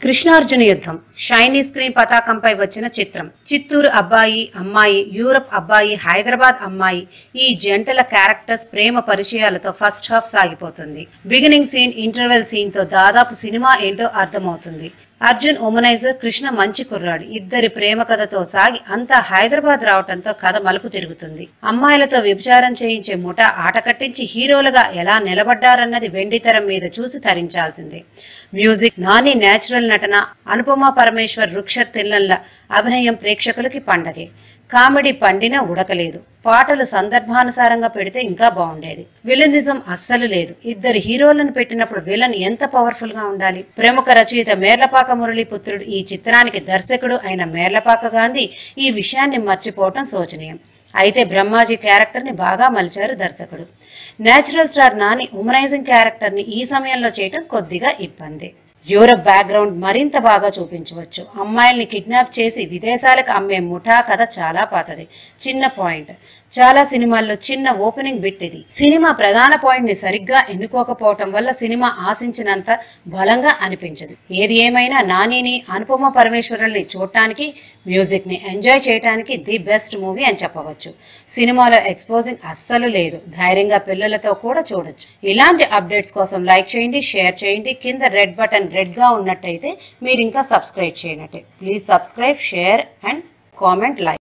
కృష్ణార్జున యుద్ధం shiny screen పతాకంపై వచ్చిన చిత్రం చిత్తూరు అబ్బాయి అమ్మాయి యూరప్ అబ్బాయి హైదరాబాద్ అమ్మాయి ఈ జంటల క్యారెక్టర్స్ ప్రేమ పరిచయాలతో ఫస్ట్ హాఫ్ సాగిపోతుంది బిగినింగ్ సీన్ ఇంటర్వెల్ సీన్ తో దాదాపు సినిమా ఏంటో అర్థమవుతుంది అర్జున్ ఉమనైజర్ కృష్ణ మంచి కుర్రాడు ఇద్దరి ప్రేమ కథతో సాగి అంతా హైదరాబాద్ రావటంతో కథ మలుపు తిరుగుతుంది అమ్మాయిలతో వ్యభిచారం చేయించే ముఠ ఆట కట్టించి హీరోలుగా ఎలా నిలబడ్డారన్నది వెండితెర మీద చూసి తరించాల్సిందే మ్యూజిక్ నాని నేచురల్ నటన అనుపమ పరమేశ్వర్ రుక్షర్ తిల్లన్ల అభినయం ప్రేక్షకులకి పండగే కామెడీ పండినా ఉడకలేదు పాటలు సందర్భానుసారంగా పెడితే ఇంకా బాగుండేది విలనిజం అస్సలు లేదు ఇద్దరు హీరోలను పెట్టినప్పుడు విలన్ ఎంత పవర్ఫుల్ గా ఉండాలి ప్రముఖ రచయిత మేర్లపాక మురళీ పుత్రుడు ఈ చిత్రానికి దర్శకుడు అయిన మేర్లపాక గాంధీ ఈ విషయాన్ని మర్చిపోవటం శోచనీయం అయితే బ్రహ్మాజీ క్యారెక్టర్ ని బాగా మలిచారు దర్శకుడు నేచురల్ స్టార్ నాని ఉమరైజింగ్ క్యారెక్టర్ ని ఈ సమయంలో చేయటం కొద్దిగా ఇబ్బంది యూరప్ బ్యాక్గ్రౌండ్ మరింత బాగా చూపించవచ్చు అమ్మాయిల్ని కిడ్నాప్ చేసి విదేశాలకు అమ్మే ముఠా కథ చాలా పాతది చిన్న పాయింట్ చాలా సినిమాల్లో చిన్న ఓపెనింగ్ బిట్ ఇది సినిమా ప్రధాన పాయింట్ ని సరిగ్గా ఎన్నుకోకపోవటం వల్ల సినిమా ఆశించినంత బలంగా అనిపించదు ఏది ఏమైనా నానిని అనుపమ పరమేశ్వరుల్ని చూడటానికి మ్యూజిక్ ని ఎంజాయ్ చేయడానికి ది బెస్ట్ మూవీ అని చెప్పవచ్చు సినిమాలో ఎక్స్పోజింగ్ అస్సలు లేదు ధైర్యంగా పిల్లలతో కూడా చూడొచ్చు ఇలాంటి అప్డేట్స్ కోసం లైక్ చేయండి షేర్ చేయండి కింద రెడ్ బటన్ రెడ్ గా ఉన్నట్టయితే మీరు ఇంకా సబ్స్క్రైబ్ చేయనట్టే please subscribe share and comment like